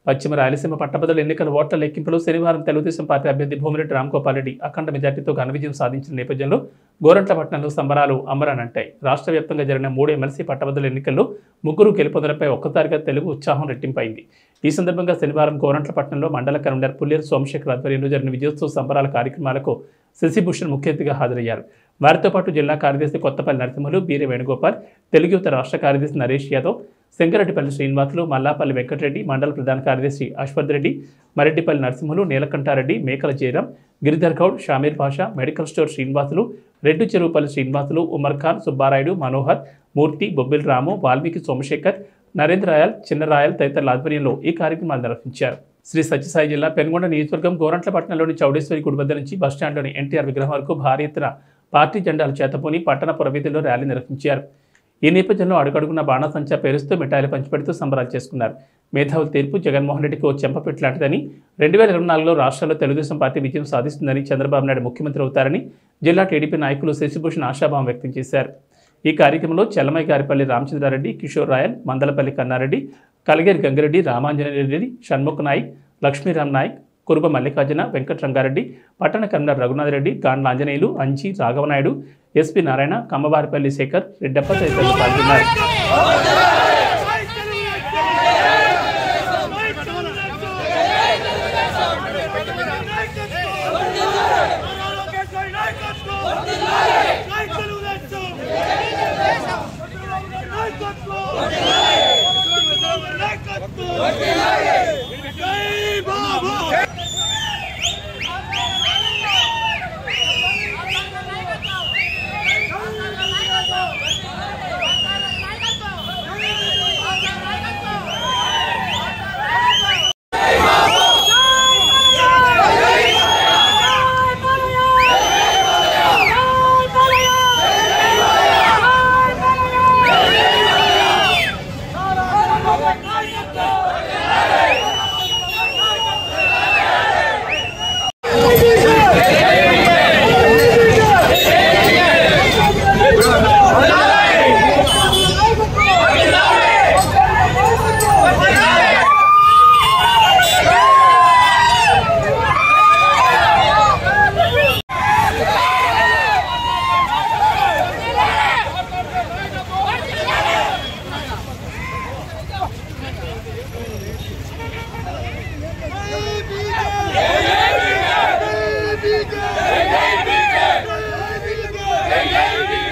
పశ్చిమ రాయలసీమ పట్టభద్రుల ఎన్నికల ఓట్ల లెక్కింపులో శనివారం తెలుగుదేశం పార్టీ అభ్యర్థి భూమిరెడ్డి రామ్గోపాల్ రెడ్డి అఖండ మెజార్టీతో ఘన విజయం సాధించిన నేపథ్యంలో గోరంట్లపట్నంలో సంబరాలు అంబరానంటాయి రాష్ట్ర వ్యాప్తంగా జరిగిన మూడు ఎమ్మెల్సీ పట్టభద్రుల ఎన్నికల్లో ముగ్గురు గెలుపొందడంపై ఒక్కసారిగా తెలుగు ఉత్సాహం రెట్టింపైంది ఈ సందర్భంగా శనివారం గోరంట్లపట్నంలో మండల కన్వీనర్ పుల్లేరు సోమశేఖర్ ఆధ్వర్యంలో జరిగిన విజయోత్సవ సంబరాల కార్యక్రమాలకు శశిభూషణ్ ముఖ్య అతిథిగా హాజరయ్యారు వారితో పాటు జిల్లా కార్యదర్శి కొత్తపల్లి నరసింహులు బీరే వేణుగోపాల్ తెలుగు యువత రాష్ట్ర కార్యదర్శి నరేష్ యాదవ్ శంకరెడ్డిపల్లి శ్రీనివాసులు మల్లాపల్లి వెంకటరెడ్డి మండల ప్రధాన కార్యదర్శి అశ్వథ్ రెడ్డి మరెడ్డిపల్లి నరసింహులు నీలకంఠారెడ్డి మేకల జయరాం గిరిధర్ గౌడ్ షామీర్ భాషా మెడికల్ స్టోర్ శ్రీనివాసులు రెడ్డి చెరువుపల్లి శ్రీనివాసులు ఉమర్ ఖాన్ సుబ్బారాయుడు మనోహర్ మూర్తి బొబ్బిల్ రాము వాల్మీకి సోమశేఖర్ నరేంద్ర రాయల్ చిన్నరాయల్ తదితరుల ఆధ్వర్యంలో ఈ కార్యక్రమాలు నిర్వహించారు శ్రీ సత్యసాయి జిల్లా పెనుగొండ నియోజకవర్గం గోరంట్లపట్నంలోని చౌడేశ్వరి గుడి వద్ద నుంచి బస్టాండ్లోని ఎన్టీఆర్ విగ్రహం వరకు భారీ ఎత్తున పార్టీ జెండాలు చేతపోని పట్టణ పురవీధుల్లో ర్యాలీ నిర్వహించారు ఈ నేపథ్యంలో అడుగడుగున బాణాసంచా పేరుస్తూ మిఠాయిలు పంచిపెడుతూ సంబరాలు చేసుకున్నారు మేధావుల తీర్పు జగన్మోహన్ రెడ్డికి ఓ చెంపపెట్టు లాంటిదని రెండు వేల ఇరవై నాలుగులో రాష్ట్రాల్లో తెలుగుదేశం పార్టీ విజయం సాధిస్తుందని చంద్రబాబు నాయుడు ముఖ్యమంత్రి అవుతారని జిల్లా టీడీపీ నాయకులు శశిభూషణ్ ఆశాభావం వ్యక్తం చేశారు ఈ కార్యక్రమంలో చెల్లమై గారిపల్లి రామచంద్రారెడ్డి కిషోర్ రాయల్ మందలపల్లి కన్నారెడ్డి కలగేరి గంగిరెడ్డి రామాంజనేయురెడ్డి షణ్ముఖ్ నాయక్ లక్ష్మీరామ్ నాయక్ కురుబ మల్లికార్జున వెంకటరంగారెడ్డి పట్టణ కన్వీనర్ రఘునాథ్ రెడ్డి గాండ్ల ఆంజనేయులు అంచి రాఘవనాయుడు ఎస్పీ నారాయణ కమ్మవారిపల్లి శేఖర్ రెడ్డప్ప తదితరులు పాల్గొన్నారు